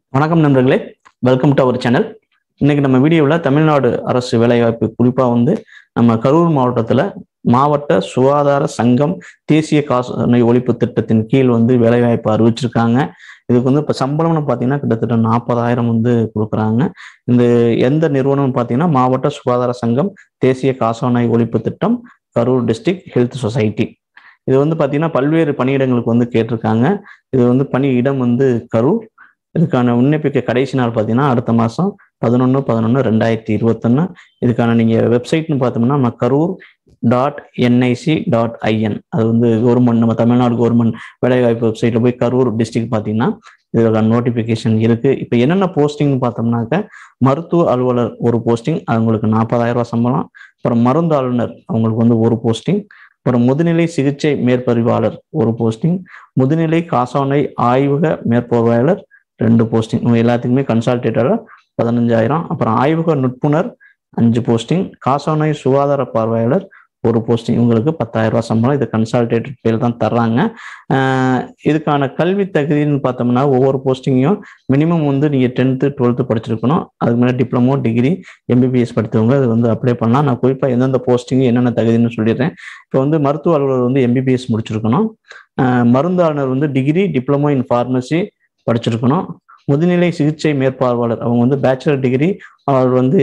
வணக்கம் நண்பர்களே welcome to our channel இன்னைக்கு நம்ம வீடியோவில் தமிழ்நாடு அரசு வேலைவாய்ப்பு குறிப்பாக வந்து நம்ம கரூர் மாவட்டத்தில் மாவட்ட சுகாதார சங்கம் தேசிய காசு ஒழிப்பு திட்டத்தின் கீழ் வந்து வேலைவாய்ப்பு அறிவிச்சிருக்காங்க இதுக்கு வந்து இப்போ சம்பளம்னு பார்த்தீங்கன்னா கிட்டத்தட்ட நாற்பதாயிரம் வந்து கொடுக்குறாங்க இந்த எந்த நிறுவனம்னு பார்த்தீங்கன்னா மாவட்ட சுகாதார சங்கம் தேசிய காசநோய் ஒழிப்பு திட்டம் கரூர் டிஸ்ட்ரிக்ட் ஹெல்த் சொசைட்டி இது வந்து பார்த்தீங்கன்னா பல்வேறு பணியிடங்களுக்கு வந்து கேட்டிருக்காங்க இது வந்து பணியிடம் வந்து கரூர் இதுக்கான விண்ணப்பிக்க கடைசி நாள் பார்த்தீங்கன்னா அடுத்த மாதம் பதினொன்று பதினொன்று ரெண்டாயிரத்தி இருபத்தொன்று இதுக்கான நீங்கள் வெப்சைட்னு பார்த்தோம்னா நம்ம Karur dot NIC dot IN அது வந்து கவர்மெண்ட் நம்ம தமிழ்நாடு கவர்மெண்ட் வேலைவாய்ப்பு வெப்சைட்டில் போய் கரூர் டிஸ்ட்ரிக்ட் பார்த்தீங்கன்னா இதோட நோட்டிஃபிகேஷன் இருக்குது இப்போ என்னென்ன போஸ்டிங்னு பார்த்தோம்னாக்க மருத்துவ அலுவலர் ஒரு போஸ்டிங் அவங்களுக்கு நாற்பதாயிரம் ரூபாய் சம்பளம் அப்புறம் மருந்து ஆளுநர் அவங்களுக்கு வந்து ஒரு போஸ்டிங் அப்புறம் முதுநிலை சிகிச்சை மேற்பறிவாளர் ஒரு போஸ்டிங் முதுநிலை காசோலை ஆய்வக மேற்பார்வையாளர் ரெண்டு போஸ்டிங் இவங்க எல்லாத்துக்குமே கன்சால்டேட்டராக பதினஞ்சாயிரம் அப்புறம் ஆய்வக நுட்புணர் அஞ்சு போஸ்டிங் காசோலை சுகாதார பார்வையாளர் ஒரு போஸ்டிங் இவங்களுக்கு பத்தாயிரம் ரூபாய் சம்பளம் இது கன்சால்டேட்டட் பேர் தான் தர்றாங்க இதுக்கான கல்வி தகுதின்னு பார்த்தோம்னா ஒவ்வொரு போஸ்டிங்கையும் மினிமம் வந்து நீங்கள் டென்த்து டுவெல்த்து படிச்சிருக்கணும் அதுக்கு மேலே டிப்ளமோ டிகிரி எம்பிபிஎஸ் படித்தவங்க அது வந்து அப்ளை பண்ணலாம் நான் குறிப்பாக எந்தெந்த போஸ்டிங் என்னென்ன தகுதின்னு சொல்லிடுறேன் இப்போ வந்து மருத்துவ அலுவலர் வந்து எம்பிபிஎஸ் முடிச்சிருக்கணும் மருந்தாளர் வந்து டிகிரி டிப்ளமோ இன் ஃபார்மசி படிச்சிருக்கணும் முதுநிலை சிகிச்சை மேற்பார்வையாளர் அவங்க வந்து பேச்சுலர் டிகிரி அவர் வந்து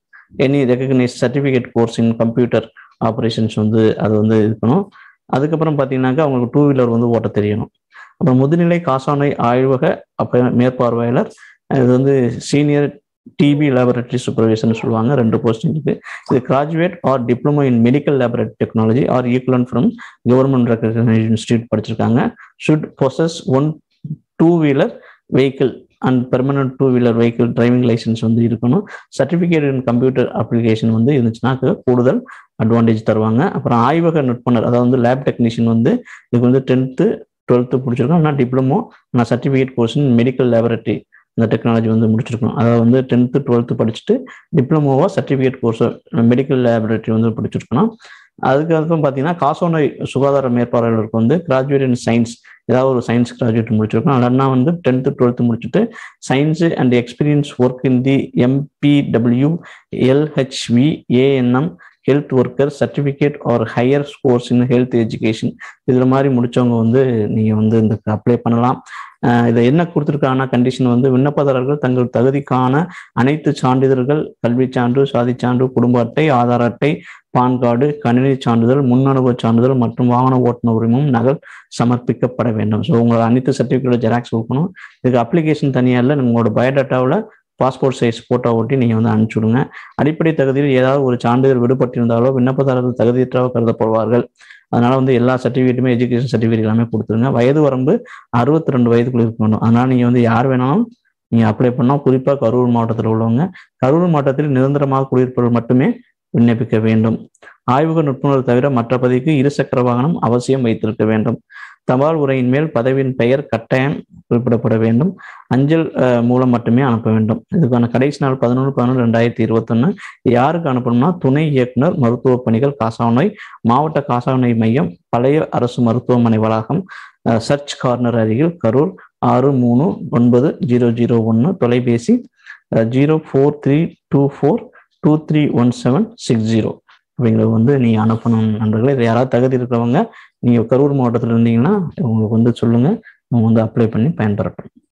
any recognised certificate course in computer operations வந்து அது வந்து இருக்கணும் அதுக்கப்புறம் பார்த்தீங்கன்னாக்கா அவங்களுக்கு டூ வீலர் வந்து ஓட்ட தெரியணும் அப்புறம் முதுநிலை காசானை ஆய்வக அப்ப மேற்பார்வையாளர் இது வந்து சீனியர் டிபி லேபரட்டரி சூப்பர்வைசர்னு சொல்லுவாங்க ரெண்டு போஸ்டிங் இருக்கு இது graduate or diploma in medical laboratory technology or equivalent from government recognised institute படிச்சிருக்காங்க should possess one two wheeler vehicle and permanent two wheeler vehicle driving licence வந்து இருக்கணும் சர்டிஃபிகேட் இன் கம்ப்யூட்டர் அப்ளிகேஷன் வந்து இருந்துச்சுன்னா கூடுதல் advantage தருவாங்க அப்புறம் ஆய்வக நுட்பனர் அதாவது வந்து லேப் டெக்னீஷியன் வந்து இதுக்கு வந்து டென்த்து டுவெல்த்து முடிச்சிருக்கோம் ஆனால் டிப்ளமோ நான் certificate course in medical laboratory இந்த டெக்னாலஜி வந்து முடிச்சிருக்கணும் அதாவது வந்து டென்த்து டுவெல்த்து படிச்சுட்டு டிப்ளமோவா சர்டிஃபிகேட் கோர்ஸ் மெடிக்கல் லேபரட்டரி வந்து படிச்சிருக்கணும் அதுக்கு அப்புறம் பார்த்தீங்கன்னா காசோனை சுகாதார மேற்பார்வையாளருக்கு வந்து கிராஜுவேட் இன் சயின்ஸ் ஏதாவது ஒரு சயின்ஸ் கிராஜுவேட் முடிச்சிருக்கோம் இல்லைன்னா வந்து டென்த்து டுவெல்த்து முடிச்சுட்டு science and experience work in the MPW LHV ANM health worker certificate or higher scores in health education இதில் மாதிரி முடித்தவங்க வந்து நீங்கள் வந்து இந்த அப்ளை பண்ணலாம் இதை என்ன கொடுத்துருக்காங்கன்னா கண்டிஷன் வந்து விண்ணப்பதாரர்கள் தங்கள் தகுதிக்கான அனைத்து சான்றிதழ்கள் கல்வி சான்று சாதி சான்று குடும்ப அட்டை ஆதார் அட்டை பான் கார்டு கணினி சான்றிதழ் முன் அனுபவ சான்றிதழ் மற்றும் வாகன ஓட்டுநர் உரிமம் நகல் சமர்ப்பிக்கப்பட வேண்டும் ஸோ உங்களோட அனைத்து சர்டிஃபிகேட் ஜெராக்ஸ் கொடுக்கணும் இதுக்கு அப்ளிகேஷன் தனியாக இல்லை உங்களோட பயோடேட்டாவில் பாஸ்போர்ட் சைஸ் ஃபோட்டோ ஒட்டி நீங்கள் வந்து அனுப்பிச்சி விடுங்க அடிப்படை தகுதியில் ஏதாவது ஒரு சான்றிதழ் விடுபட்டிருந்தாலோ விண்ணப்பதாரர்கள் தகுதியற்றவ கருதப்படுவார்கள் அதனால வந்து எல்லா சர்டிஃபிகேட்டுமே எஜுகேஷன் சர்டிஃபிகேட் எல்லாமே கொடுத்துருங்க வயது வரம்பு அறுபத்தி ரெண்டு வயதுக்குள்ள இருக்க வேண்டும் அதனால நீங்கள் வந்து யார் வேணாலும் நீங்கள் அப்ளை பண்ணால் குறிப்பாக கரூர் மாவட்டத்தில் உள்ளவங்க கரூர் மாவட்டத்தில் நிரந்தரமாக குடியிருப்பவர்கள் மட்டுமே விண்ணப்பிக்க வேண்டும் ஆய்வக நுட்புணர் தவிர மற்ற பதவிக்கு இருசக்கர வாகனம் அவசியம் வைத்திருக்க வேண்டும் தபால் உரையின் மேல் பதவியின் பெயர் கட்டாயம் குறிப்பிடப்பட வேண்டும் அஞ்சல் மூலம் மட்டுமே அனுப்ப வேண்டும் இதுக்கான கடைசி நாள் பதினொன்று பதினொன்று ரெண்டாயிரத்தி இருபத்தொன்னு யாருக்கு அனுப்பணும்னா துணை இயக்குனர் மருத்துவ பணிகள் காசாநோய் மாவட்ட காசாநோய் மையம் பழைய அரசு மருத்துவமனை வளாகம் சர்ச் கார்னர் அருகில் கரூர் ஆறு மூணு ஒன்பது ஜீரோ ஜீரோ ஒன்று தொலைபேசி zero four three two four two three one seven six zero அப்படிங்கிறது வந்து நீங்கள் அனுப்பணும் நண்பர்களே இது யாராவது தகுதி இருக்கிறவங்க நீங்கள் கரூர் மாவட்டத்தில் இருந்தீங்கன்னா உங்களுக்கு வந்து சொல்லுங்கள் அவங்க வந்து அப்ளை பண்ணி பயன்பெறட்டும்